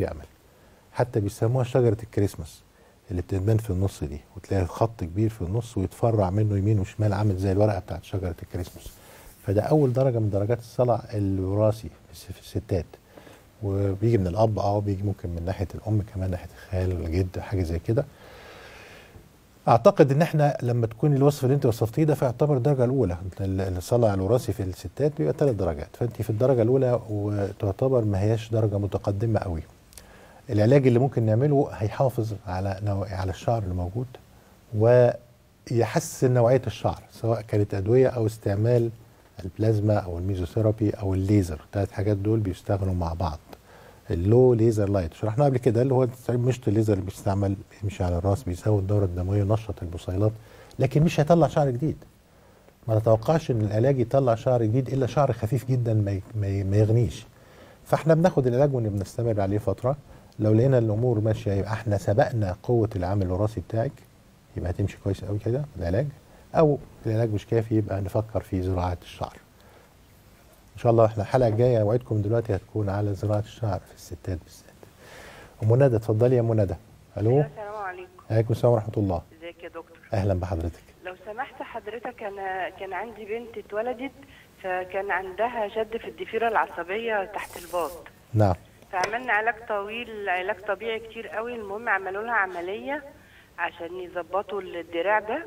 في امل حتى بيسموها شجره الكريسماس اللي بتتبان في النص دي وتلاقي خط كبير في النص ويتفرع منه يمين وشمال عامل زي الورقه بتاعت شجره الكريسماس فده اول درجه من درجات الصلع الوراثي في الستات وبيجي من الاب اه بيجي ممكن من ناحيه الام كمان ناحيه الخال والجد حاجه زي كده اعتقد ان احنا لما تكون الوصف اللي انت وصفتيه ده فيعتبر الدرجه الاولى الصلع الوراثي في الستات بيبقى ثلاث درجات فانت في الدرجه الاولى وتعتبر ما هياش درجه متقدمه قوي العلاج اللي ممكن نعمله هيحافظ على نوع على الشعر اللي موجود ويحسن نوعيه الشعر سواء كانت ادويه او استعمال البلازما او الميزوثيرابي او الليزر الثلاث حاجات دول بيشتغلوا مع بعض اللو ليزر لايت شرحناه قبل كده اللي هو مشط الليزر اللي بيستعمل يمشي على الراس بيزود الدوره الدمويه ينشط البصيلات لكن مش هيطلع شعر جديد ما نتوقعش ان العلاج يطلع شعر جديد الا شعر خفيف جدا ما ما يغنيش فاحنا بناخد العلاج وبنستمر عليه فتره لو لقينا الامور ماشيه يبقى احنا سبقنا قوه العامل الوراثي بتاعك يبقى هتمشي كويس قوي كده العلاج او العلاج مش كافي يبقى نفكر في زراعه الشعر ان شاء الله احنا الحلقه الجايه اوعدكم دلوقتي هتكون على زراعه الشعر في الستات بالذات ام ندى اتفضلي يا ام ندى الو السلام عليكم عليكم السلام ورحمه الله ازيك يا دكتور اهلا بحضرتك لو سمحت حضرتك انا كان عندي بنت اتولدت فكان عندها شد في الضفيره العصبيه تحت الباط نعم فعملنا علاج طويل علاج طبيعي كتير قوي المهم عملوا لها عمليه عشان يظبطوا الدراع ده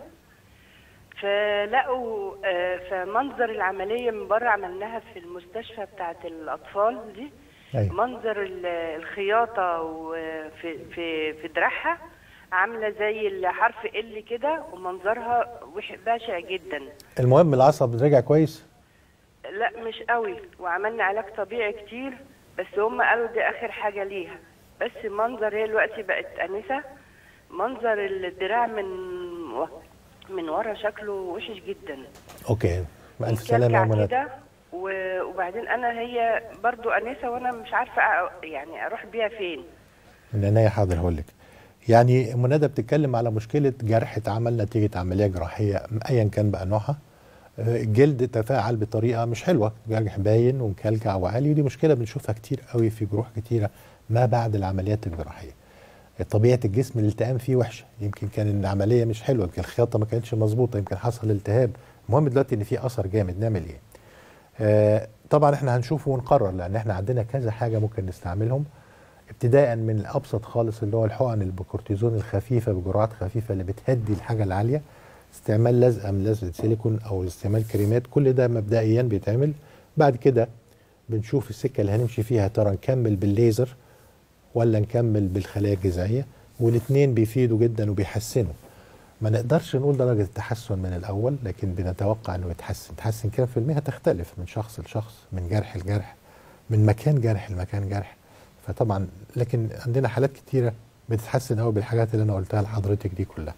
فلقوا آه، فمنظر العمليه من بره عملناها في المستشفى بتاعه الاطفال دي أيوة. منظر ال- الخياطه وفي في في دراعها عامله زي الحرف ال كده ومنظرها وح- بشع جدا المهم العصب رجع كويس لا مش قوي وعملنا علاج طبيعي كتير بس هم قالوا دي اخر حاجه ليها بس منظر هي دلوقتي بقت انسه منظر الدراع من و... من ورا شكله وحش جدا اوكي الف سلامه يا ام مكلكع ندى كده و- وبعدين انا هي برضو انسه وانا مش عارفه أ- يعني اروح بيها فين من عينيا حاضر هقول لك يعني ام ندى بتتكلم على مشكله جرح اتعمل نتيجه عمليه جراحيه ايا كان بقى نوعها آه، الجلد تفاعل بطريقه مش حلوه جرح باين ومكلكع وعالي ودي مشكله بنشوفها كتير قوي في جروح كتيره ما بعد العمليات الجراحيه طبيعه الجسم الالتئام فيه وحشه يمكن كان العمليه مش حلوه يمكن الخياطه ما كانتش مظبوطه يمكن حصل التهاب المهم دلوقتي ان في اثر جامد نعمل ايه آه طبعا احنا هنشوفه ونقرر لان احنا عندنا كذا حاجه ممكن نستعملهم ابتداء من الابسط خالص اللي هو الحقن البكورتيزون الخفيفه بجرعات خفيفه اللي بتهدي الحاجه العاليه استعمال لزقه من لزقه سيليكون او استعمال كريمات كل ده مبدئيا بيتعمل بعد كده بنشوف السكه اللي هنمشي فيها يا ترى نكمل بالليزر ولا نكمل بالخلايا الجذعيه والاثنين بيفيدوا جدا وبيحسنوا ما نقدرش نقول درجه التحسن من الاول لكن بنتوقع انه يتحسن تحسن كام في المية هتختلف من شخص لشخص من جرح لجرح من مكان جرح لمكان جرح فطبعا لكن عندنا حالات كتيره بتتحسن قوي بالحاجات اللي انا قلتها لحضرتك دي كلها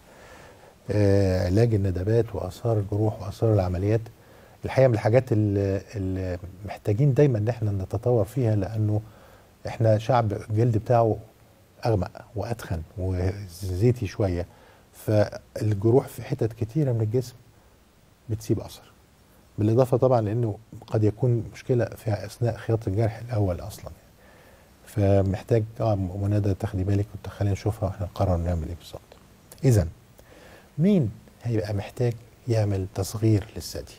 آه علاج الندبات واثار الجروح واثار العمليات الحقيقه من الحاجات اللي, اللي محتاجين دايما ان احنا نتطور فيها لانه احنا شعب الجلد بتاعه اغمق واتخن وزيتي شويه فالجروح في حتت كتيره من الجسم بتسيب اثر بالاضافه طبعا لانه قد يكون مشكله في اثناء خياطه الجرح الاول اصلا فمحتاج اه منادى تاخدي بالك وتخلينا نشوفها واحنا نقرر نعمل ايه بالظبط اذا مين هيبقى محتاج يعمل تصغير للثدي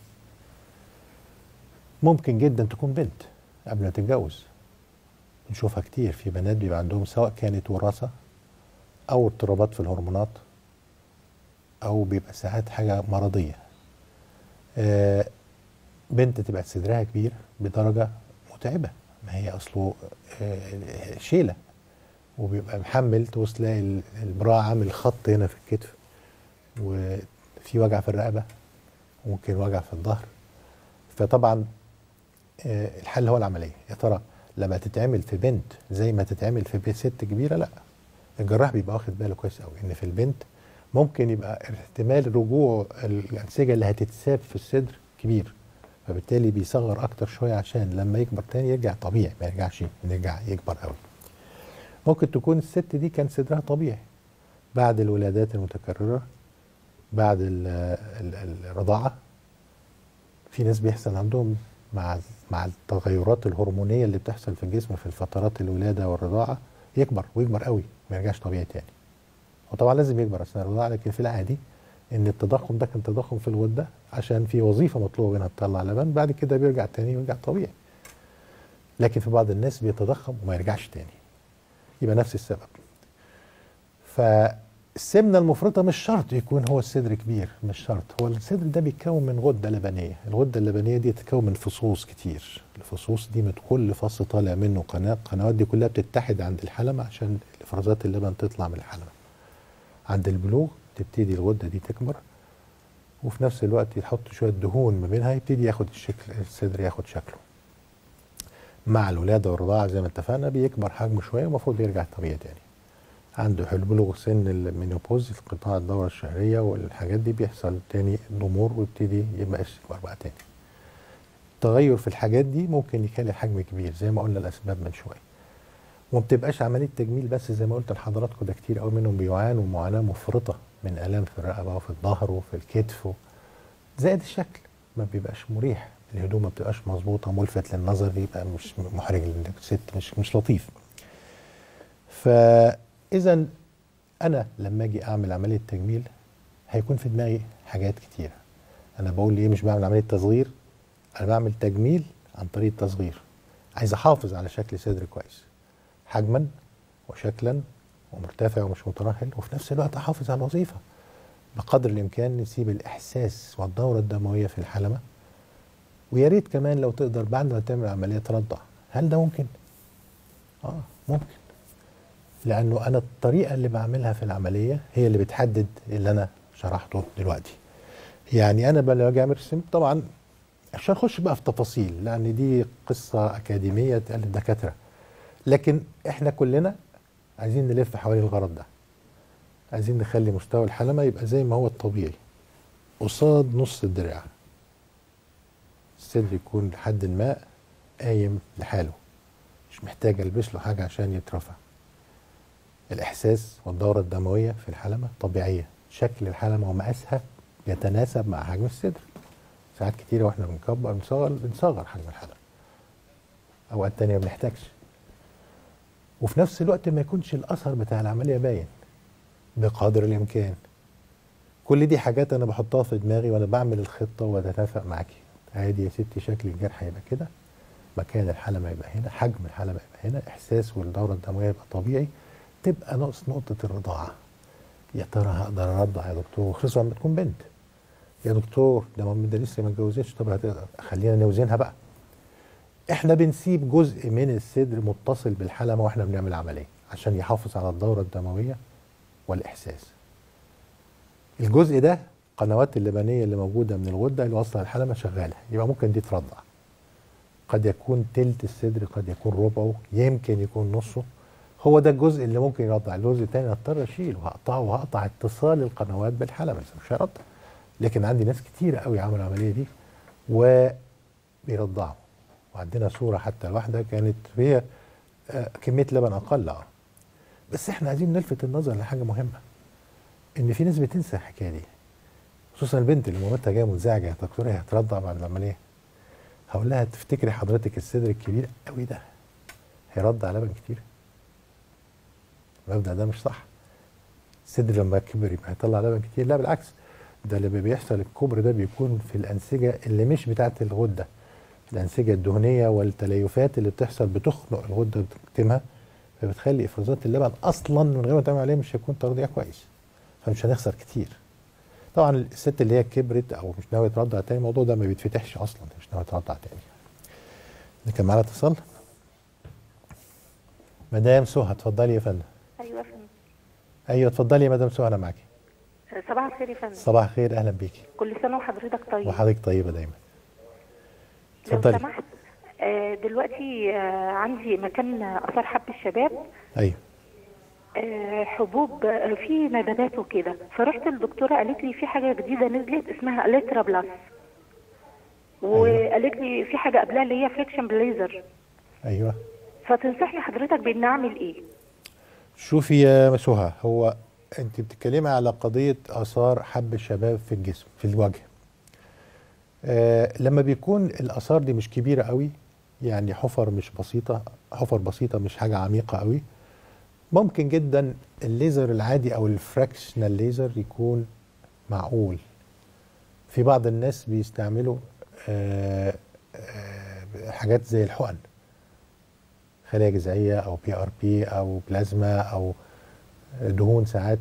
ممكن جدا تكون بنت قبل ما تتجوز نشوفها كتير في بنات بيبقى عندهم سواء كانت وراثه او اضطرابات في الهرمونات او بيبقى ساعات حاجه مرضيه آه بنت تبقى صدرها كبير بدرجه متعبه ما هي اصله آه شيله وبيبقى محمل تبص تلاقي البراع عامل خط هنا في الكتف وفي وجع في الرقبه وممكن وجع في الظهر فطبعا آه الحل هو العمليه يا ترى لما تتعمل في بنت زي ما تتعمل في ست كبيره لا الجراح بيبقى واخد باله كويس قوي ان في البنت ممكن يبقى احتمال رجوع الانسجه اللي هتتساب في الصدر كبير فبالتالي بيصغر اكتر شويه عشان لما يكبر تاني يرجع طبيعي ما يرجعش يرجع يكبر قوي ممكن تكون الست دي كان صدرها طبيعي بعد الولادات المتكرره بعد ال ال الرضاعه في ناس بيحصل عندهم مع مع التغيرات الهرمونيه اللي بتحصل في الجسم في فترات الولاده والرضاعه يكبر ويكبر قوي ما يرجعش طبيعي تاني وطبعا لازم يكبر اثناء الرضاعه لكن في العادي ان التضخم ده كان تضخم في الغده عشان في وظيفه مطلوبه منها تطلع لبن بعد كده بيرجع تاني ويرجع طبيعي لكن في بعض الناس بيتضخم وما يرجعش تاني يبقى نفس السبب فالسمنه المفرطه مش شرط يكون هو الصدر كبير مش شرط هو الصدر ده بيتكون من غده لبنيه الغده اللبنيه دي تتكون من فصوص كتير الفصوص دي من كل فص طالع منه قناه القنوات دي كلها بتتحد عند الحلمه عشان افرازات اللبن تطلع من الحلمه عند البلوغ تبتدي الغده دي تكبر وفي نفس الوقت يحط شويه دهون ما بينها يبتدي ياخد الشكل الصدر ياخد شكله مع الولاده والرضاعه زي ما اتفقنا بيكبر حجمه شويه ومفروض يرجع طبيعي تاني عنده حلو بلوغ سن المينوبوز في قطاع الدوره الشهريه والحاجات دي بيحصل تاني ضمور ويبتدي يبقى يكبر بقى تاني التغير في الحاجات دي ممكن يخلي حجم كبير زي ما قلنا الاسباب من شويه وما بتبقاش عمليه تجميل بس زي ما قلت لحضراتكم ده كتير قوي منهم بيعانوا معاناه مفرطه من الام في الرقبه وفي الظهر وفي الكتف و- زائد الشكل ما بيبقاش مريح الهدوم ما بتبقاش مظبوطه ملفت للنظر يبقى مش محرج للست مش مش لطيف فاذا انا لما اجي اعمل عمليه تجميل هيكون في دماغي حاجات كتيره انا بقول ايه مش بعمل عمليه تصغير انا بعمل تجميل عن طريق التصغير عايز احافظ على شكل صدري كويس حجما وشكلا ومرتفع ومش مترهل وفي نفس الوقت احافظ على الوظيفه بقدر الامكان نسيب الاحساس والدوره الدمويه في الحلمه ويا ريت كمان لو تقدر بعد ما تعمل عمليه ترضع هل ده ممكن؟ اه ممكن لانه انا الطريقه اللي بعملها في العمليه هي اللي بتحدد اللي انا شرحته دلوقتي يعني انا بقى لما اجي اعمل رسم طبعا عشان اخش بقى في تفاصيل لان دي قصه اكاديميه تقال الدكاتره لكن احنا كلنا عايزين نلف حوالين الغرض ده عايزين نخلي مستوى الحلمه يبقى زي ما هو الطبيعي قصاد نص الدراع الصدر يكون لحد ما قايم لحاله مش محتاج البس له حاجه عشان يترفع الاحساس والدوره الدمويه في الحلمه طبيعيه شكل الحلمه ومقاسها يتناسب مع حجم الصدر ساعات كتيره واحنا بنكبر بنصغر بنصغر حجم الحلمه اوقات تانية ما بنحتاجش وفي نفس الوقت ما يكونش الاثر بتاع العمليه باين بقدر الامكان كل دي حاجات انا بحطها في دماغي وانا بعمل الخطه واتفق معاكي عادي يا ستي شكل الجرح هيبقى كده مكان الحلمه يبقى هنا حجم الحلمه يبقى هنا احساس والدوره الدمويه يبقى طبيعي تبقى ناقص نقطه الرضاعه يا ترى هقدر ارضع يا دكتور خصوصا لما تكون بنت يا دكتور ده مامي ده لسه ما اتجوزتش طب هتقدر خلينا نوزنها بقى احنا بنسيب جزء من الصدر متصل بالحلمه واحنا بنعمل عمليه عشان يحافظ على الدوره الدمويه والاحساس الجزء ده قنوات اللبنيه اللي موجوده من الغده اللي واصله للحلمه شغاله يبقى ممكن دي ترضع قد يكون تلت الصدر قد يكون ربعه يمكن يكون نصه هو ده الجزء اللي ممكن يرضع الجزء الثاني هضطر اشيله وهقطعه وهقطع اتصال القنوات بالحلمه بس مش هيرضع لكن عندي ناس كتيره قوي عملوا العمليه دي وبيرضعوا وعندنا صوره حتى الواحده كانت هي آه، كميه لبن اقل اه بس احنا عايزين نلفت النظر لحاجه مهمه ان في ناس بتنسى الحكايه دي خصوصا البنت اللي مامتها جايه منزعجه يا دكتور هي هترضع بعد العمليه هقول لها تفتكري حضرتك الصدر الكبير قوي ده هيرضع لبن كتير المبدا ده مش صح الصدر لما كبر يبقى هيطلع لبن كتير لا بالعكس ده اللي بيحصل الكبر ده بيكون في الانسجه اللي مش بتاعه الغده الانسجه الدهنيه والتليفات اللي بتحصل بتخنق الغده بتكتمها فبتخلي افرازات اللبن اصلا من غير ما تعمل عليه مش هيكون تغذيه كويس فمش هنخسر كتير طبعا الست اللي هي كبرت او مش ناويه ترضع تاني الموضوع ده ما بيتفتحش اصلا مش ناويه ترضع تاني ده كان معانا اتصال مدام سهى اتفضلي يا فندم ايوه يا فندم ايوه اتفضلي يا مدام سهى انا معاكي صباح الخير يا فندم صباح الخير اهلا بيكي كل سنه وحضرتك طيب وحضرتك طيبه دايما لو اتفضلي سمحت آه، دلوقتي آه، عندي مكان اثار حب الشباب ايوه آه، حبوب آه، في نباتات وكده فرحت الدكتوره قالت لي في حاجه جديده نزلت اسمها اليترا بلس وقالت لي في حاجه قبلها اللي هي فليكشن بليزر ايوه فتنصحني حضرتك بان اعمل ايه شوفي يا سهى هو انت بتتكلمي على قضيه اثار حب الشباب في الجسم في الوجه آه لما بيكون الاثار دي مش كبيره قوي يعني حفر مش بسيطه حفر بسيطه مش حاجه عميقه قوي ممكن جدا الليزر العادي او الفراكشنال ليزر يكون معقول في بعض الناس بيستعملوا آه آه حاجات زي الحقن خلايا جذعيه او بي ار بي او بلازما او دهون ساعات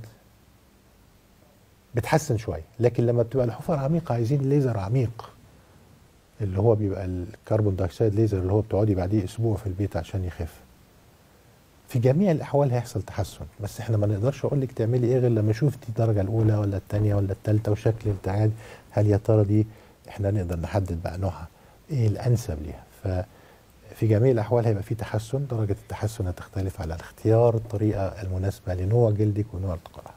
بتحسن شويه لكن لما بتبقى الحفر عميقه عايزين ليزر عميق اللي هو بيبقى الكربون دايوكسيد ليزر اللي هو بتقعدي بعديه اسبوع في البيت عشان يخف في جميع الاحوال هيحصل تحسن بس احنا ما نقدرش اقول لك تعملي ايه غير لما اشوف دي الدرجه الاولى ولا الثانيه ولا الثالثه وشكل التعاد هل يا ترى دي احنا نقدر نحدد بقى نوعها ايه الانسب ليها ففي جميع الاحوال هيبقى في تحسن درجه التحسن هتختلف على اختيار الطريقه المناسبه لنوع جلدك ونوع التقاء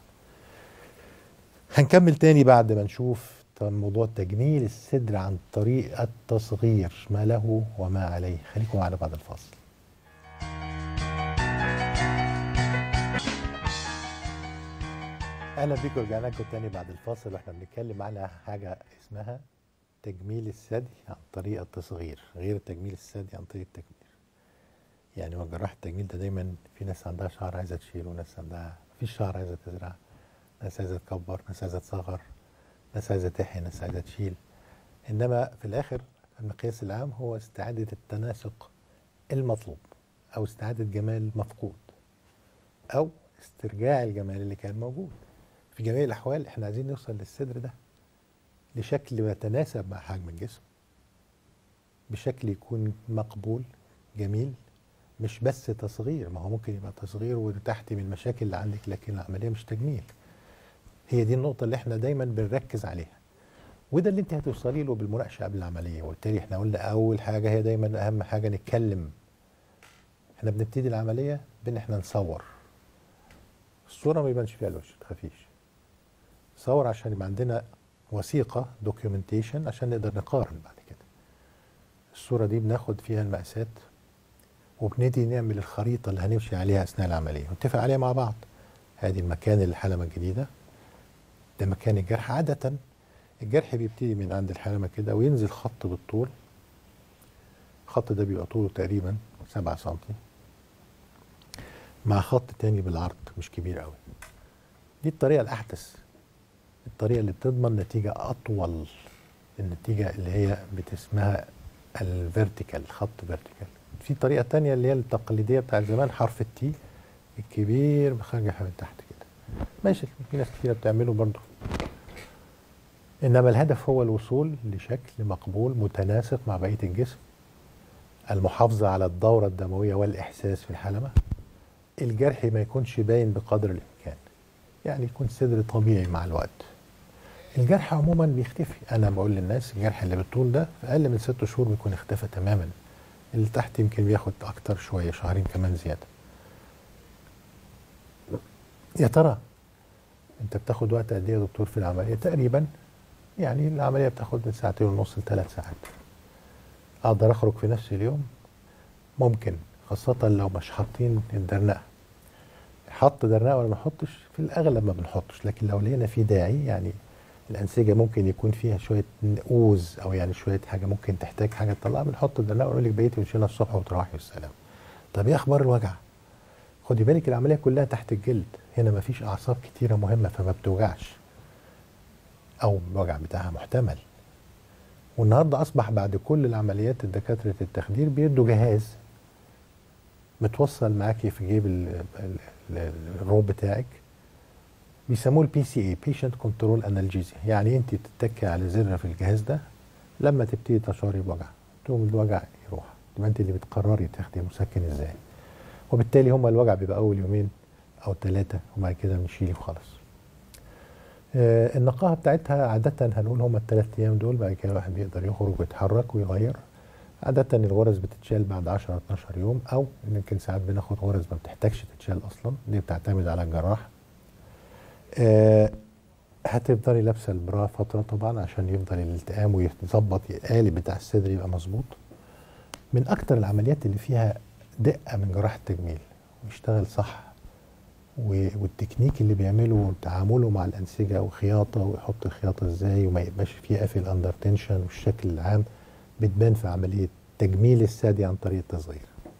هنكمل تاني بعد ما نشوف موضوع تجميل الصدر عن طريق التصغير ما له وما عليه خليكم معنا بعد الفاصل اهلا بيكم رجعنا لكم تاني بعد الفاصل واحنا بنتكلم على حاجه اسمها تجميل الثدي عن طريق التصغير غير تجميل الثدي عن طريق التكبير يعني هو جراح التجميل ده دايما في ناس عندها شعر عايزه تشيل وناس عندها مفيش شعر عايزه تزرع ناس عايزه تكبر ناس عايزه تصغر ناس عايزه تحيي ناس عايزه تشيل انما في الاخر المقياس العام هو استعاده التناسق المطلوب او استعاده جمال مفقود او استرجاع الجمال اللي كان موجود في جميع الاحوال احنا عايزين نوصل للصدر ده لشكل يتناسب مع حجم الجسم بشكل يكون مقبول جميل مش بس تصغير ما هو ممكن يبقى تصغير وتحت من المشاكل اللي عندك لكن العمليه مش تجميل هي دي النقطة اللي احنا دايما بنركز عليها وده اللي انت هتوصلي له بالمناقشة قبل العملية وبالتالي احنا قلنا أول حاجة هي دايما أهم حاجة نتكلم احنا بنبتدي العملية بإن احنا نصور الصورة ما يبانش فيها الوش تخافيش صور عشان يبقى عندنا وثيقة دوكيومنتيشن عشان نقدر نقارن بعد كده الصورة دي بناخد فيها المقاسات وبنبتدي نعمل الخريطة اللي هنمشي عليها أثناء العملية ونتفق عليها مع بعض هذه المكان الحلمة الجديدة ده مكان الجرح عادة الجرح بيبتدي من عند الحلمة كده وينزل خط بالطول الخط ده بيبقى طوله تقريبا 7 سنتي مع خط تاني بالعرض مش كبير قوي دي الطريقة الأحدث الطريقة اللي بتضمن نتيجة أطول النتيجة اللي هي بتسمها الفيرتيكال خط فيرتيكال في طريقة تانية اللي هي التقليدية بتاع زمان حرف التي الكبير بخرجها من تحت كده ماشي في ناس كتيرة بتعمله برضه إنما الهدف هو الوصول لشكل مقبول متناسق مع بقية الجسم المحافظة على الدورة الدموية والإحساس في الحلمة الجرح ما يكونش باين بقدر الإمكان يعني يكون صدر طبيعي مع الوقت الجرح عموما بيختفي أنا بقول للناس الجرح اللي بالطول ده في أقل من ست شهور بيكون اختفى تماما اللي تحت يمكن بياخد أكتر شوية شهرين كمان زيادة يا ترى انت بتاخد وقت قد ايه يا دكتور في العمليه تقريبا يعني العمليه بتاخد من ساعتين ونص لثلاث ساعات اقدر اخرج في نفس اليوم ممكن خاصه لو مش حاطين الدرنقه حط درنقه ولا ما نحطش في الاغلب ما بنحطش لكن لو لقينا في داعي يعني الانسجه ممكن يكون فيها شويه نقوز او يعني شويه حاجه ممكن تحتاج حاجه تطلعها بنحط الدرنقه ونقول لك بقيتي ونشيلها الصبح وتروحي والسلام طب ايه اخبار الوجع خدي بالك العمليه كلها تحت الجلد هنا مفيش اعصاب كتيره مهمه فما بتوجعش او الوجع بتاعها محتمل والنهارده اصبح بعد كل العمليات الدكاتره التخدير بيدوا جهاز متوصل معاكي في جيب ال- ال- ال- الروب بتاعك بيسموه البي سي اي بيشنت كنترول انالجيزيا يعني انت تتكي على زر في الجهاز ده لما تبتدي تشعري بوجع تقوم الوجع يروح تبقى انت اللي بتقرري تاخدي مسكن ازاي وبالتالي هما الوجع بيبقى اول يومين او ثلاثه وبعد كده بنشيله خالص آه النقاهه بتاعتها عاده هنقول هما الثلاث ايام دول بعد كده الواحد بيقدر يخرج ويتحرك ويغير عادة الغرز بتتشال بعد 10 12 يوم او يمكن ساعات بناخد غرز ما بتحتاجش تتشال اصلا دي بتعتمد على الجراح آه هتفضلي لابسه البرا فتره طبعا عشان يفضل الالتئام ويتظبط القالب بتاع الصدر يبقى مظبوط من اكتر العمليات اللي فيها دقه من جراح التجميل ويشتغل صح و- والتكنيك اللي بيعمله وتعامله مع الانسجه وخياطه ويحط الخياطه ازاي وما يبقاش فيه قافل اندر تنشن والشكل العام بتبان في عمليه تجميل الثدي عن طريق التصغير.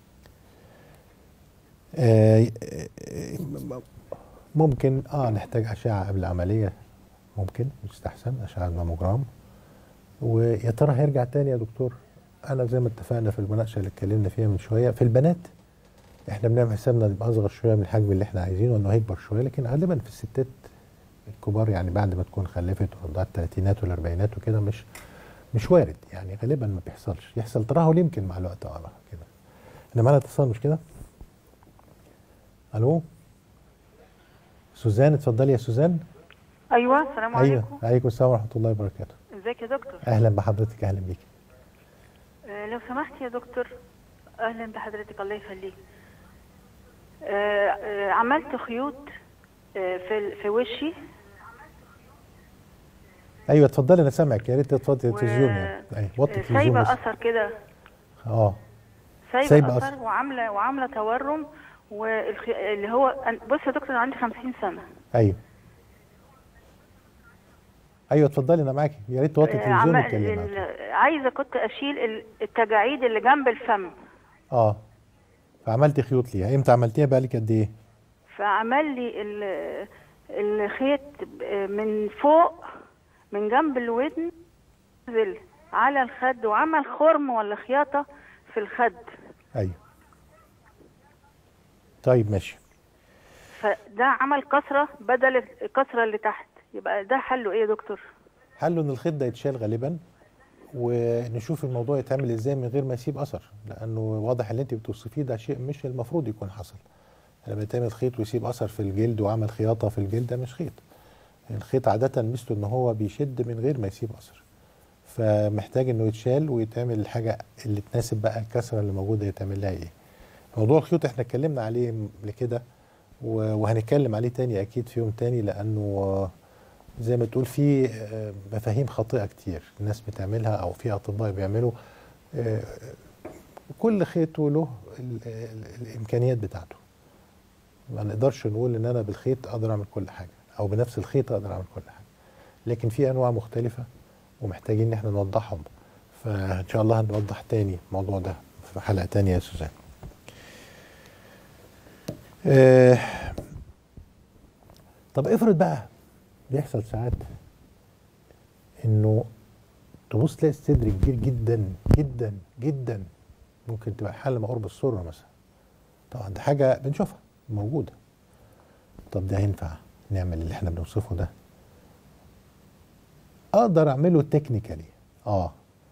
آه، آه، ممكن اه نحتاج اشعه قبل العمليه ممكن يستحسن اشعه ماموجرام ويا ترى هيرجع تاني يا دكتور انا زي ما اتفقنا في المناقشه اللي اتكلمنا فيها من شويه في البنات احنا بنعمل حسابنا يبقى اصغر شويه من الحجم اللي احنا عايزينه انه هيكبر شويه لكن غالبا في الستات الكبار يعني بعد ما تكون خلفت وعندها الثلاثينات والاربعينات وكده مش مش وارد يعني غالبا ما بيحصلش يحصل ترهل يمكن مع الوقت اه كده احنا معانا اتصال مش كده؟ الو سوزان اتفضلي يا سوزان ايوه السلام ايوه عليكم عليكم السلام ورحمه الله وبركاته ازيك يا دكتور اهلا بحضرتك اهلا بيك آه لو سمحت يا دكتور اهلا بحضرتك الله يخليك آه آه عملت خيوط آه في ال- في وشي ايوه اتفضلي انا سامعك يا ريت تفضلي و- التلفزيون يعني ايوه وطي آه، التلفزيون سايبه بس اثر كده اه سايبه, سايبة اثر أثر. وعامله وعامله تورم والخي... اللي هو أنا- بص يا دكتور انا عندي 50 سنه ايوه ايوه اتفضلي انا معاكي يا ريت توطي آه، التلفزيون عم- واتكلمي ال- معاكي. عايزه كنت اشيل ال- التجاعيد اللي جنب الفم اه فعملتي خيوط ليها امتى عملتيها بقى لك قد ايه فعمل لي ال- الخيط من فوق من جنب الودن نزل على الخد وعمل خرم ولا خياطة في الخد ايوه طيب ماشي فده عمل كسرة بدل الكسرة اللي تحت يبقى ده حله ايه يا دكتور حله ان الخيط ده يتشال غالبا ونشوف الموضوع يتعمل ازاي من غير ما يسيب اثر لانه واضح اللي انت بتوصفيه ده شيء مش المفروض يكون حصل لما يتعمل خيط ويسيب اثر في الجلد وعمل خياطه في الجلد ده مش خيط الخيط عاده مثله ان هو بيشد من غير ما يسيب اثر فمحتاج انه يتشال ويتعمل الحاجه اللي تناسب بقى الكسره اللي موجوده يتعمل لها ايه موضوع الخيوط احنا اتكلمنا عليه قبل كده و- وهنتكلم عليه تاني اكيد في يوم تاني لانه آه، زي ما تقول في آه، مفاهيم خاطئه كتير الناس بتعملها او في اطباء بيعملوا آه، كل خيط وله ال- ال- الامكانيات بتاعته ما نقدرش نقول ان انا بالخيط اقدر اعمل كل حاجه او بنفس الخيط اقدر اعمل كل حاجه لكن في انواع مختلفه ومحتاجين ان احنا نوضحهم فان شاء الله هنوضح تاني الموضوع ده في حلقه تانية يا سوزان آه، طب افرض بقى بيحصل ساعات انه تبص تلاقي الصدر كبير جدا جدا جدا ممكن تبقى حل ما قرب السره مثلا طبعا دي حاجه بنشوفها موجوده طب ده ينفع نعمل اللي احنا بنوصفه ده اقدر اعمله تكنيكالي اه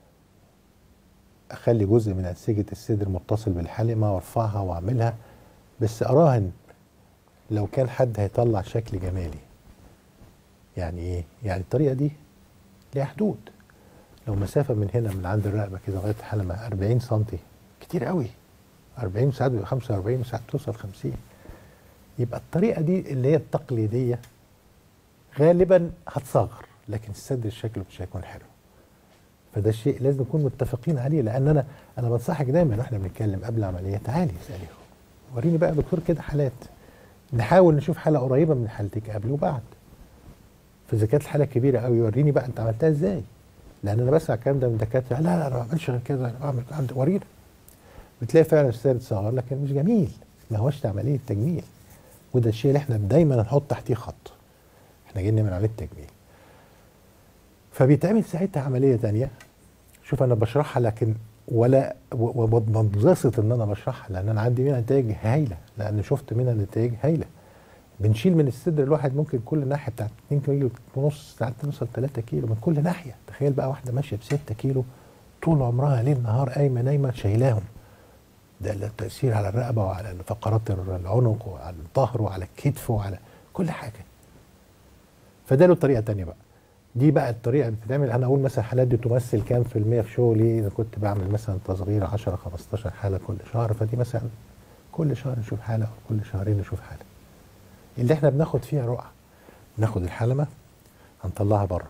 اخلي جزء من انسجه الصدر متصل بالحلمه وارفعها واعملها بس اراهن لو كان حد هيطلع شكل جمالي يعني ايه يعني الطريقه دي ليها حدود لو مسافه من هنا من عند الرقبه كده لغايه الحلمه 40 سم كتير قوي 40 ساعات بيبقى 45 ساعات توصل 50 يبقى الطريقه دي اللي هي التقليديه غالبا هتصغر لكن الصدر شكله مش هيكون حلو فده شيء لازم نكون متفقين عليه لان انا انا بنصحك دايما واحنا بنتكلم قبل العمليه تعالي اسالي وريني بقى يا دكتور كده حالات نحاول نشوف حاله قريبه من حالتك قبل وبعد فاذا كانت الحاله كبيره قوي وريني بقى انت عملتها ازاي لان انا بسمع الكلام ده من دكاتره لا لا انا ما بعملش غير كده انا بعمل عند ورينا بتلاقي فعلا السير صغر لكن مش جميل ما هوش عمليه تجميل وده الشيء اللي احنا دايما نحط تحتيه خط احنا جايين نعمل عمليه تجميل فبيتعمل ساعتها عمليه تانية شوف انا بشرحها لكن ولا وبنبسط ان انا بشرحها لان انا عندي منها نتائج هايله لان شفت منها نتائج هايله بنشيل من الصدر الواحد ممكن كل ناحيه بتاعت 2 كيلو ونص ساعات توصل 3 كيلو من كل ناحيه تخيل بقى واحده ماشيه ب 6 كيلو طول عمرها ليل نهار قايمه نايمه شايلاهم ده التاثير على الرقبه وعلى فقرات العنق وعلى الظهر وعلى الكتف وعلى كل حاجه فده له طريقه تانية بقى دي بقى الطريقه اللي بتتعمل انا اقول مثلا الحالات دي تمثل كام في المية في شغلي اذا كنت بعمل مثلا تصغير 10 15 حاله كل شهر فدي مثلا كل شهر نشوف حاله او كل شهرين نشوف حاله اللي احنا بناخد فيها رقعه ناخد الحلمه هنطلعها بره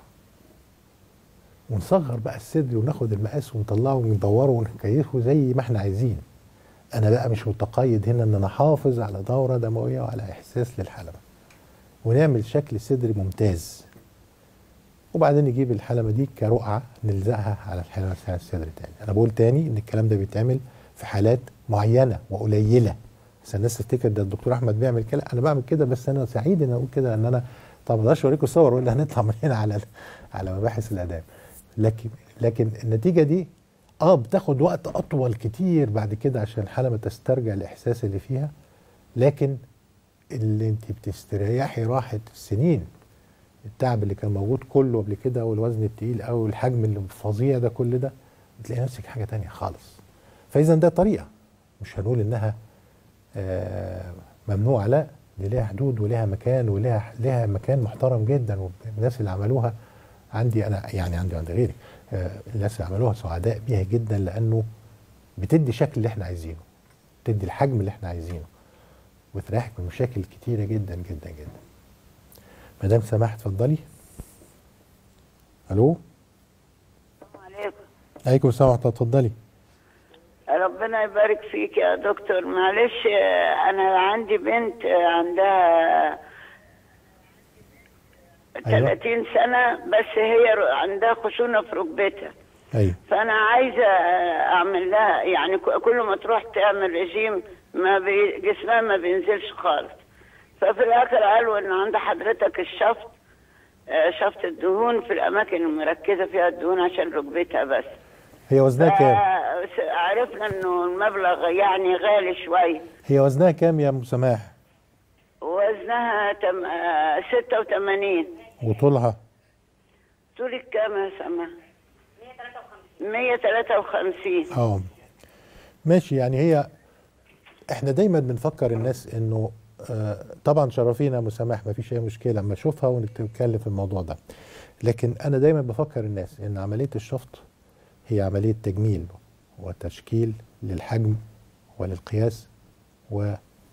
ونصغر بقى الصدر وناخد المقاس ونطلعه وندوره ونكيفه زي ما احنا عايزين انا بقى مش متقيد هنا ان انا احافظ على دوره دمويه وعلى احساس للحلبه ونعمل شكل صدري ممتاز وبعدين نجيب الحلبه دي كرقعه نلزقها على الحلبه بتاع الصدر تاني انا بقول تاني ان الكلام ده بيتعمل في حالات معينه وقليله بس الناس تفتكر ده الدكتور احمد بيعمل كده انا بعمل كده بس انا سعيد ان اقول كده ان انا طب ما اقدرش اوريكم صور ولا هنطلع من هنا على على مباحث الاداب لكن لكن النتيجه دي اه بتاخد وقت اطول كتير بعد كده عشان الحلبه تسترجع الاحساس اللي فيها لكن اللي انت بتستريحي راحه السنين التعب اللي كان موجود كله قبل كده والوزن التقيل او الحجم اللي فظيع ده كل ده بتلاقي نفسك حاجه تانية خالص فاذا ده طريقه مش هنقول انها آه ممنوعه لا دي ليها حدود وليها مكان وليها ليها مكان محترم جدا والناس اللي عملوها عندي انا يعني عندي عند غيري آه الناس اللي عملوها سعداء بيها جدا لانه بتدي شكل اللي احنا عايزينه بتدي الحجم اللي احنا عايزينه وتريحك من مشاكل كتيره جدا جدا جدا مدام سماح اتفضلي الو عليكم عليكم السلام ورحمه الله اتفضلي ربنا يبارك فيك يا دكتور معلش آه، انا عندي بنت آه، عندها أيوة. 30 سنة بس هي ر- عندها خشونة في ركبتها ايوه فأنا عايزة آه، أعمل لها يعني ك- كل ما تروح تعمل رجيم ما بي جسمها ما بينزلش خالص ففي الآخر قالوا إن عند حضرتك الشفط آه، شفط الدهون في الأماكن المركزة فيها الدهون عشان ركبتها بس هي وزنها كام آه، س- عرفنا انه المبلغ يعني غالي شوي هي وزنها كام يا ام سماح وزنها تم... آه، 86 وطولها طولك كام يا سما 153 اه ماشي يعني هي احنا دايما بنفكر الناس انه آه طبعا شرفينا مسامح ما فيش اي مشكله اما اشوفها ونتكلم في الموضوع ده لكن انا دايما بفكر الناس ان عمليه الشفط هي عمليه تجميل وتشكيل للحجم وللقياس و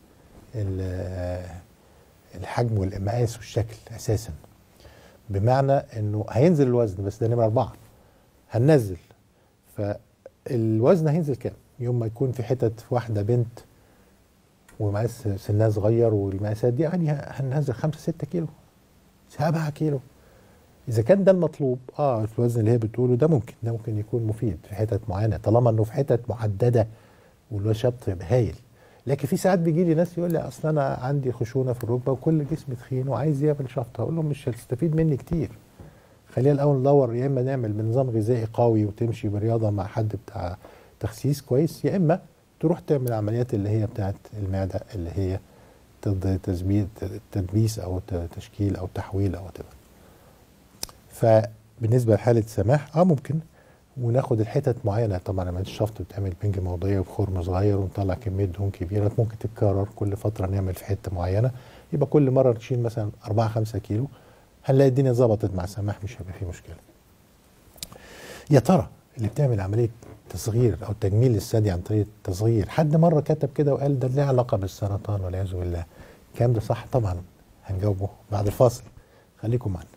الحجم والمقاس والشكل اساسا بمعنى انه هينزل الوزن بس ده نمره اربعه هننزل فالوزن هينزل كام؟ يوم ما يكون في حتت في واحده بنت ومقاس سنها صغير والمقاسات دي يعني هننزل 5 6 كيلو 7 كيلو اذا كان ده المطلوب اه الوزن اللي هي بتقوله ده ممكن ده ممكن يكون مفيد في حتت معينه طالما انه في حتت محدده والشط يبقى هايل لكن في ساعات بيجي لي ناس يقول لي اصل انا عندي خشونه في الركبه وكل جسمي تخين وعايز يعمل شفط اقول له مش هتستفيد مني كتير خلينا الاول ندور يا اما نعمل بنظام غذائي قوي وتمشي برياضه مع حد بتاع تخسيس كويس يا اما تروح تعمل عمليات اللي هي بتاعت المعده اللي هي ضد تثبيت تدبيس او تشكيل او تحويل او كده فبالنسبه لحاله سماح اه ممكن وناخد الحتت معينه طبعا لما الشفط بتعمل بنج موضعيه وبخرم صغير ونطلع كميه دهون كبيره ممكن تتكرر كل فتره نعمل في حته معينه يبقى كل مره نشيل مثلا 4 5 كيلو هنلاقي الدنيا ظبطت مع سماح مش هيبقى فيه مشكله. يا ترى اللي بتعمل عمليه تصغير او تجميل للثدي عن طريق التصغير حد مره كتب كده وقال ده ليه علاقه بالسرطان والعياذ بالله الكلام ده صح طبعا هنجاوبه بعد الفاصل خليكم معنا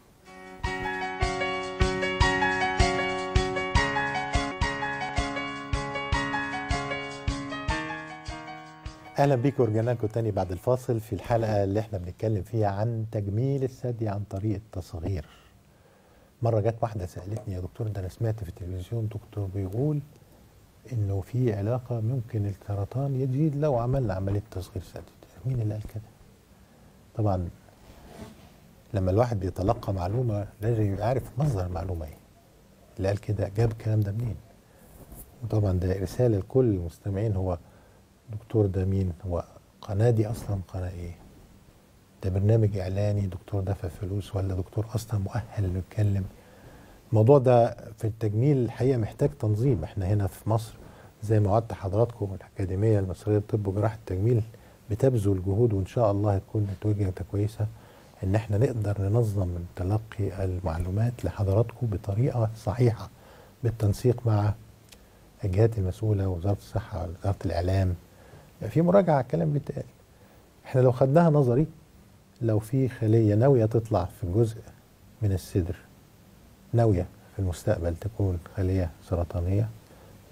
اهلا بيكم ورجعنا لكم تاني بعد الفاصل في الحلقه اللي احنا بنتكلم فيها عن تجميل الثدي عن طريق التصغير مره جت واحده سالتني يا دكتور ده انا سمعت في التلفزيون دكتور بيقول انه في علاقه ممكن السرطان يزيد لو عملنا عمليه تصغير ثدي مين اللي قال كده طبعا لما الواحد بيتلقى معلومه لازم يبقى عارف مصدر المعلومه ايه اللي قال كده جاب الكلام ده منين وطبعا ده رساله لكل المستمعين هو دكتور ده مين هو قناة دي أصلا قناة إيه ده برنامج إعلاني دكتور دفع فلوس ولا دكتور أصلا مؤهل إنه يتكلم الموضوع ده في التجميل الحقيقة محتاج تنظيم إحنا هنا في مصر زي ما وعدت حضراتكم الأكاديمية المصرية للطب وجراحة التجميل بتبذل جهود وإن شاء الله هتكون نتيجتها كويسة إن إحنا نقدر ننظم من تلقي المعلومات لحضراتكم بطريقة صحيحة بالتنسيق مع الجهات المسؤولة وزارة الصحة وزارة الإعلام في مراجعه على الكلام بيتقال احنا لو خدناها نظري لو في خليه ناويه تطلع في جزء من الصدر ناويه في المستقبل تكون خليه سرطانيه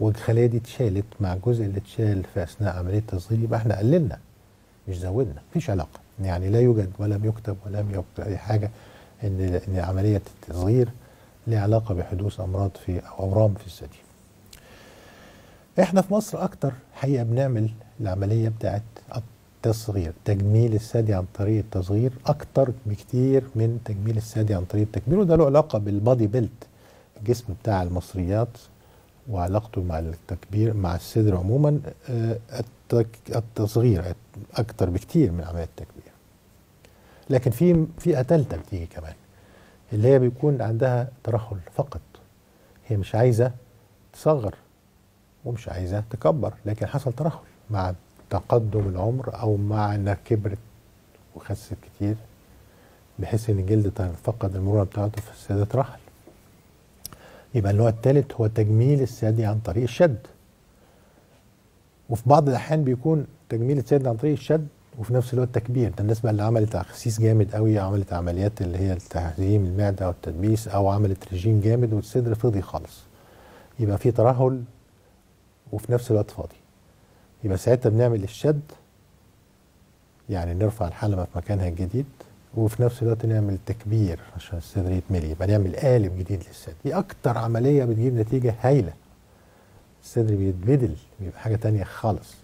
والخليه دي اتشالت مع الجزء اللي اتشال في اثناء عمليه التصغير يبقى احنا قللنا مش زودنا مفيش علاقه يعني لا يوجد ولم يكتب ولم يكتب اي حاجه ان ان عمليه التصغير لها علاقه بحدوث امراض في او اورام في الثدي. احنا في مصر اكتر حقيقه بنعمل العمليه بتاعت التصغير تجميل الثدي عن طريق التصغير اكتر بكتير من تجميل الثدي عن طريق التكبير وده له علاقه بالبادي بيلت الجسم بتاع المصريات وعلاقته مع التكبير مع الصدر عموما آه، التك- التصغير اكتر بكتير من عمليه التكبير لكن في فئه ثالثه بتيجي كمان اللي هي بيكون عندها ترهل فقط هي مش عايزه تصغر ومش عايزه تكبر لكن حصل ترهل مع تقدم العمر او مع انها كبرت وخست كتير بحيث ان الجلد فقد المرونه بتاعته فالثدي اترهل يبقى النوع الثالث هو تجميل الثدي عن طريق الشد وفي بعض الاحيان بيكون تجميل الثدي عن طريق الشد وفي نفس الوقت تكبير ده الناس بقى اللي عملت تخسيس جامد قوي عملت عمليات اللي هي تهزيم المعده والتدبيس او عملت رجيم جامد والصدر فضي خالص يبقى في ترهل وفي نفس الوقت فاضي يبقى ساعتها بنعمل الشد يعني نرفع الحلمه في مكانها الجديد وفي نفس الوقت نعمل تكبير عشان الصدر يتملي يبقى نعمل قالب جديد للصدر دي اكتر عمليه بتجيب نتيجه هايله الصدر بيتبدل بيبقى حاجه تانية خالص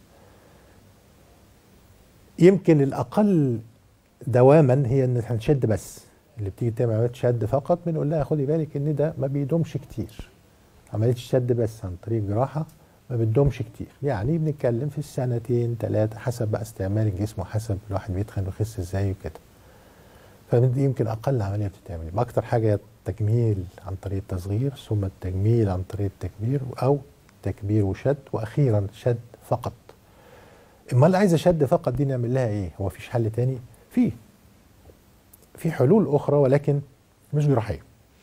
يمكن الاقل دواما هي ان احنا نشد بس اللي بتيجي تعمل عمليه شد فقط بنقول لها خدي بالك ان ده ما بيدومش كتير عمليه الشد بس عن طريق جراحه ما بتدومش كتير يعني بنتكلم في السنتين ثلاثه حسب بقى استعمال الجسم وحسب الواحد بيتخن ويخس ازاي وكده فدي يمكن اقل عمليه بتتعمل يبقى اكتر حاجه التجميل عن طريق التصغير ثم التجميل عن طريق التكبير او تكبير وشد واخيرا شد فقط امال عايزه شد فقط دي نعمل لها ايه هو فيش حل تاني في في حلول اخرى ولكن مش جراحيه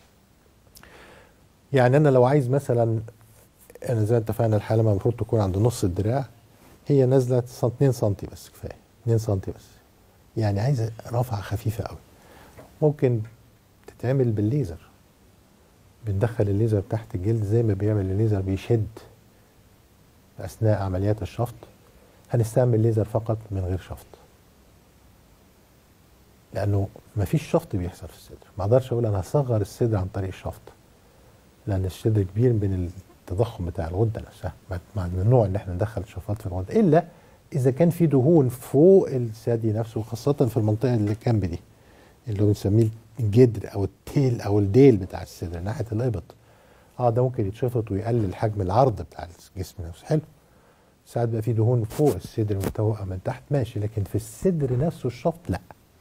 يعني انا لو عايز مثلا انا زي ما اتفقنا الحلمه المفروض تكون عند نص الدراع هي نازله 2 سم بس كفايه 2 سم بس يعني عايزه رفعه خفيفه قوي ممكن تتعمل بالليزر بندخل الليزر تحت الجلد زي ما بيعمل الليزر بيشد اثناء عمليات الشفط هنستعمل ليزر فقط من غير شفط لانه مفيش شفط بيحصل في الصدر ما اقدرش اقول انا هصغر الصدر عن طريق الشفط لان الصدر كبير من التضخم بتاع الغده نفسها مع ممنوع ان احنا ندخل شفاط في الغده الا اذا كان في دهون فوق الثدي نفسه خاصه في المنطقه اللي جنب دي اللي هو بنسميه الجدر او التيل او الديل بتاع الصدر ناحيه الابط اه ده ممكن يتشفط ويقلل حجم العرض بتاع الجسم نفسه حلو ساعات بقى في دهون فوق الصدر متوقع من تحت ماشي لكن في الصدر نفسه الشفط لا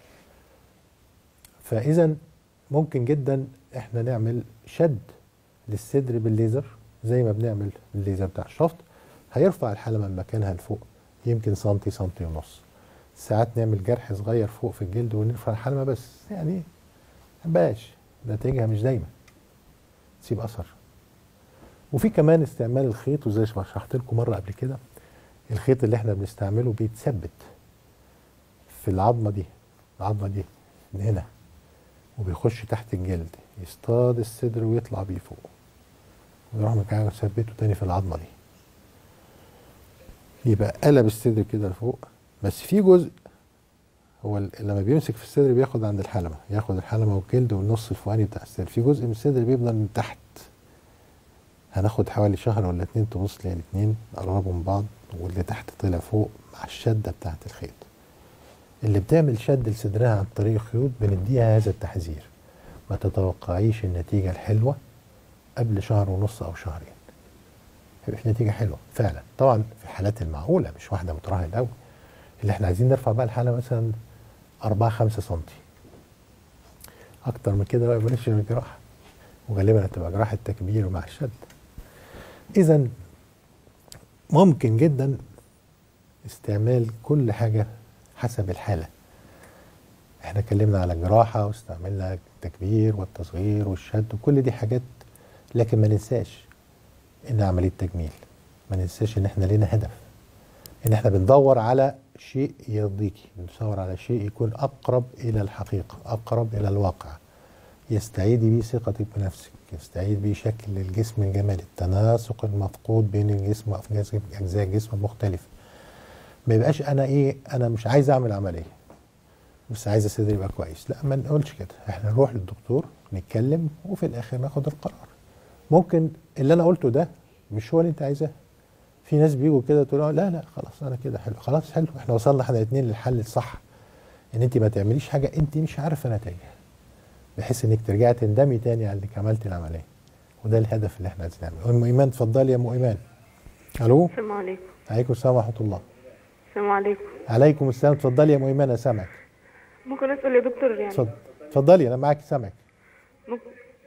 فاذا ممكن جدا احنا نعمل شد للصدر بالليزر زي ما بنعمل الليزر بتاع الشفط هيرفع الحلمه من مكانها لفوق يمكن سنتي سنتي ونص ساعات نعمل جرح صغير فوق في الجلد ونرفع الحلمه بس يعني مبقاش نتائجها مش دايما تسيب اثر وفي كمان استعمال الخيط وزي ما شرحت لكم مره قبل كده الخيط اللي احنا بنستعمله بيتثبت في العظمه دي العظمه دي من هنا وبيخش تحت الجلد يصطاد الصدر ويطلع بيه فوق ويروح مكانه يثبته تاني في العظمه دي يبقى قلب الصدر كده لفوق بس في جزء هو لما بيمسك في الصدر بياخد عند الحلمه ياخد الحلمه والجلد والنص الفوقاني بتاع الصدر في جزء من الصدر بيفضل من تحت هناخد حوالي شهر ولا اتنين تبص تلاقي الاتنين قربوا من بعض واللي تحت طلع فوق مع الشده بتاعت الخيط اللي بتعمل شد لصدرها عن طريق الخيوط بنديها هذا التحذير ما تتوقعيش النتيجه الحلوه قبل شهر ونص او شهرين هيبقى في نتيجه حلوه فعلا طبعا في الحالات المعقوله مش واحده مترهل قوي اللي احنا عايزين نرفع بقى الحاله مثلا 4 5 سم اكتر من كده بقى بلاش الجراحه وغالبا هتبقى جراحه تكبير ومع الشد اذا ممكن جدا استعمال كل حاجه حسب الحاله احنا اتكلمنا على الجراحه واستعملنا التكبير والتصغير والشد وكل دي حاجات لكن ما ننساش ان عمليه تجميل ما ننساش ان احنا لينا هدف ان احنا بندور على شيء يرضيكي بندور على شيء يكون اقرب الى الحقيقه اقرب الى الواقع يستعيد بيه ثقتك بنفسك يستعيد بيه شكل الجسم الجمالي التناسق المفقود بين الجسم واجزاء الجسم المختلفه ما يبقاش انا ايه انا مش عايز اعمل عمليه بس عايز صدري يبقى كويس لا ما نقولش كده احنا نروح للدكتور نتكلم وفي الاخر ناخد القرار ممكن اللي انا قلته ده مش هو اللي انت عايزاه في ناس بيجوا كده تقول لا لا خلاص انا كده حلو خلاص حلو احنا وصلنا احنا الاثنين للحل الصح ان انت ما تعمليش حاجه انت مش عارفه نتائجها بحيث انك ترجعي تندمي تاني على انك عملتي العمليه وده الهدف اللي احنا عايزين نعمله ام ايمان اتفضلي يا ام ايمان الو السلام عليكم عليكم السلام ورحمه الله السلام عليكم عليكم السلام اتفضلي يا ام ايمان انا سامعك ممكن اسال يا دكتور يعني اتفضل اتفضلي انا معاك سامعك ممكن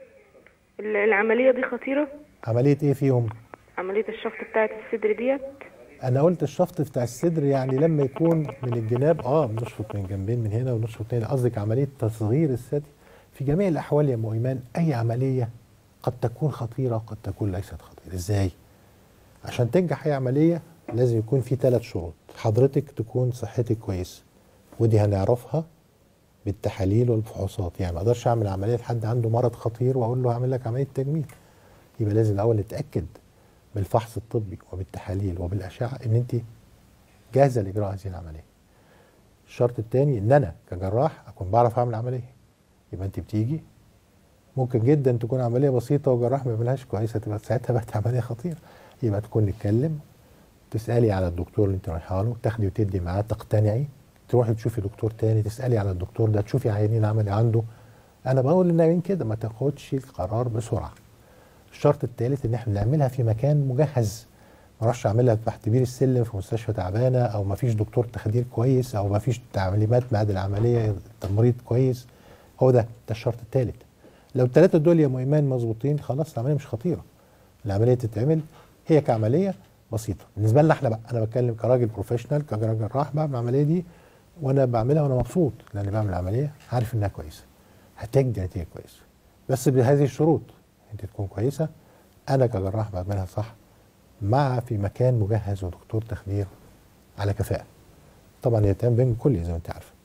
ال- العمليه دي خطيره عمليه ايه فيهم عمليه الشفط بتاعه الصدر ديت انا قلت الشفط بتاع الصدر يعني لما يكون من الجناب اه بنشفط من جنبين من هنا ونشفط من هنا قصدك عمليه تصغير الثدي في جميع الاحوال يا ام ايمان اي عمليه قد تكون خطيره وقد تكون ليست خطيره ازاي عشان تنجح اي عمليه لازم يكون في ثلاث شروط حضرتك تكون صحتك كويسه ودي هنعرفها بالتحاليل والفحوصات يعني ما اقدرش اعمل عمليه لحد عنده مرض خطير واقول له هعمل لك عمليه تجميل يبقى لازم الاول نتاكد بالفحص الطبي وبالتحاليل وبالاشعه ان انت جاهزه لاجراء هذه العمليه الشرط الثاني ان انا كجراح اكون بعرف اعمل عمليه يبقى انت بتيجي ممكن جدا تكون عمليه بسيطه وجراح ما يعملهاش كويسه تبقى ساعتها بقت عمليه خطيره يبقى تكون نتكلم تسالي على الدكتور اللي انت رايحه له تاخدي وتدي معاه تقتنعي تروحي تشوفي دكتور تاني تسالي على الدكتور ده تشوفي عيانين عملي عنده انا بقول للنايمين كده ما تاخدش القرار بسرعه الشرط الثالث ان احنا نعملها في مكان مجهز ما اروحش اعملها تحت بير السلم في مستشفى تعبانه او ما فيش دكتور تخدير كويس او ما فيش تعليمات بعد العمليه تمريض كويس هو ده ده الشرط الثالث لو الثلاثه دول يا ام ايمان مظبوطين خلاص العمليه مش خطيره العمليه تتعمل هي كعمليه بسيطه بالنسبه لنا احنا بقى انا بتكلم كراجل بروفيشنال كراجل جراح بعمل العمليه دي وانا بعملها وانا مبسوط لاني بعمل عمليه عارف انها كويسه هتجدي نتيجه كويسه بس بهذه الشروط انت تكون كويسه انا كجراح بعملها صح مع في مكان مجهز ودكتور تخدير على كفاءه طبعا يتم بين كل زي ما انت عارفه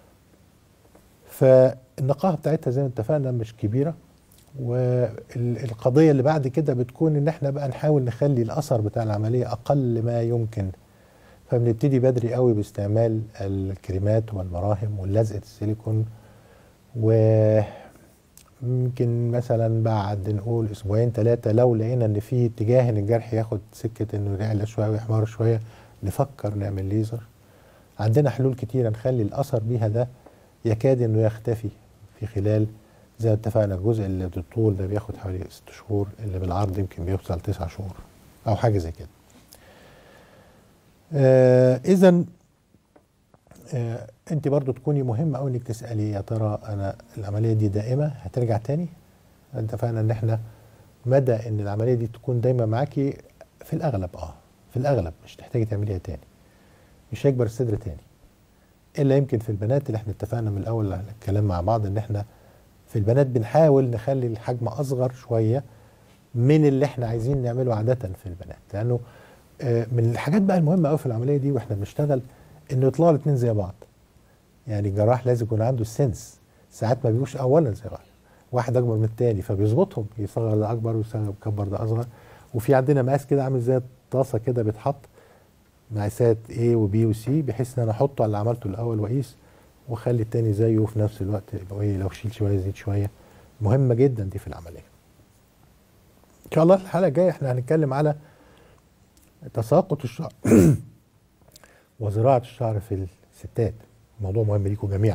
فالنقاهه بتاعتها زي ما اتفقنا مش كبيره والقضيه اللي بعد كده بتكون ان احنا بقى نحاول نخلي الاثر بتاع العمليه اقل ما يمكن فبنبتدي بدري قوي باستعمال الكريمات والمراهم واللزقه السيليكون ويمكن مثلا بعد نقول اسبوعين ثلاثه لو لقينا ان في اتجاه ان الجرح ياخد سكه انه يعلى شويه ويحمر شويه نفكر نعمل ليزر عندنا حلول كتيره نخلي الاثر بيها ده يكاد انه يختفي في خلال زي ما اتفقنا الجزء اللي بالطول ده بياخد حوالي ست شهور اللي بالعرض يمكن بيوصل تسع شهور او حاجه زي كده آه اذا آه انت برضو تكوني مهمه قوي انك تسالي يا ترى انا العمليه دي دائمه هترجع تاني اتفقنا ان احنا مدى ان العمليه دي تكون دايما معاكي في الاغلب اه في الاغلب مش تحتاجي تعمليها تاني مش هيكبر الصدر تاني الا يمكن في البنات اللي احنا اتفقنا من الاول الكلام مع بعض ان احنا في البنات بنحاول نخلي الحجم اصغر شويه من اللي احنا عايزين نعمله عاده في البنات لانه آه من الحاجات بقى المهمه قوي في العمليه دي واحنا بنشتغل انه يطلعوا الاثنين زي بعض يعني الجراح لازم يكون عنده السنس ساعات ما بيجوش اولا زي بعض واحد اكبر من الثاني فبيظبطهم يصغر ده اكبر ويكبر ده اصغر وفي عندنا مقاس كده عامل زي الطاسه كده بيتحط مقاسات A و B و C بحيث ان انا احطه على اللي عملته الاول واقيس واخلي التاني زيه في نفس الوقت يبقى ايه لو شيل شويه زيد شويه مهمه جدا دي في العمليه. ان شاء الله الحلقه الجايه احنا هنتكلم على تساقط الشعر وزراعه الشعر في الستات موضوع مهم ليكم جميعا.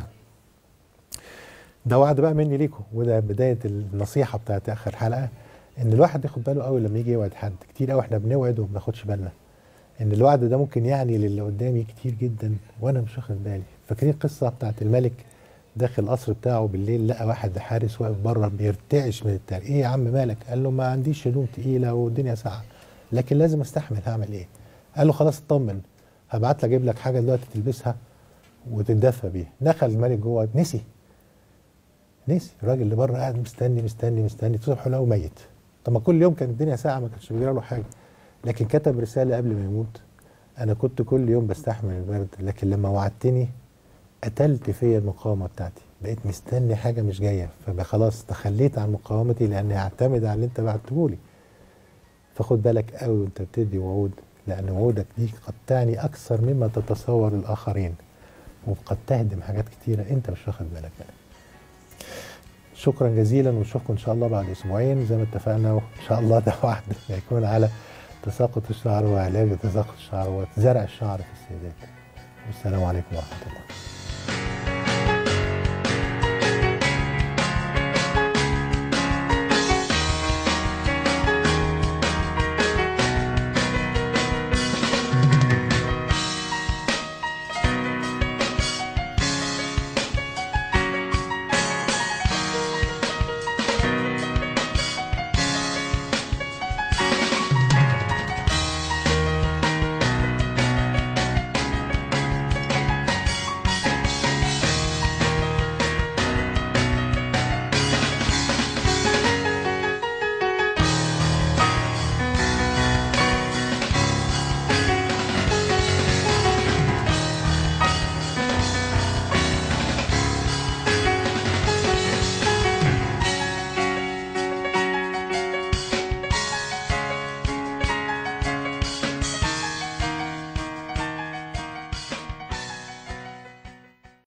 ده وعد بقى مني ليكم وده بدايه النصيحه بتاعت اخر حلقه ان الواحد ياخد باله قوي لما يجي يوعد حد كتير قوي احنا بنوعد وما بناخدش بالنا. ان الوعد ده ممكن يعني للي قدامي كتير جدا وانا مش واخد بالي فاكرين القصه بتاعت الملك داخل القصر بتاعه بالليل لقى واحد حارس واقف بره بيرتعش من التلج ايه يا عم مالك قال له ما عنديش هدوم تقيله والدنيا ساقعه لكن لازم استحمل هعمل ايه قال له خلاص اطمن هبعت لك اجيب لك حاجه دلوقتي تلبسها وتتدفى بيها دخل الملك جوه نسي نسي الراجل اللي بره قاعد مستني مستني مستني تصبح لقوا ميت طب ما كل يوم كانت الدنيا ساعه ما كانش بيجرى له حاجه لكن كتب رسالة قبل ما يموت أنا كنت كل يوم بستحمل البرد لكن لما وعدتني قتلت فيا المقاومة بتاعتي بقيت مستني حاجه مش جايه فخلاص تخليت عن مقاومتي لاني هعتمد على اللي انت بعته لي فخد بالك قوي وانت بتدي وعود لان وعودك دي قد تعني اكثر مما تتصور الاخرين وقد تهدم حاجات كتيره انت مش واخد بالك منها شكرا جزيلا ونشوفكم ان شاء الله بعد اسبوعين زي ما اتفقنا وان شاء الله ده واحد هيكون على تساقط الشعر وعلاج تساقط الشعر وزرع الشعر في السيدات والسلام عليكم ورحمه الله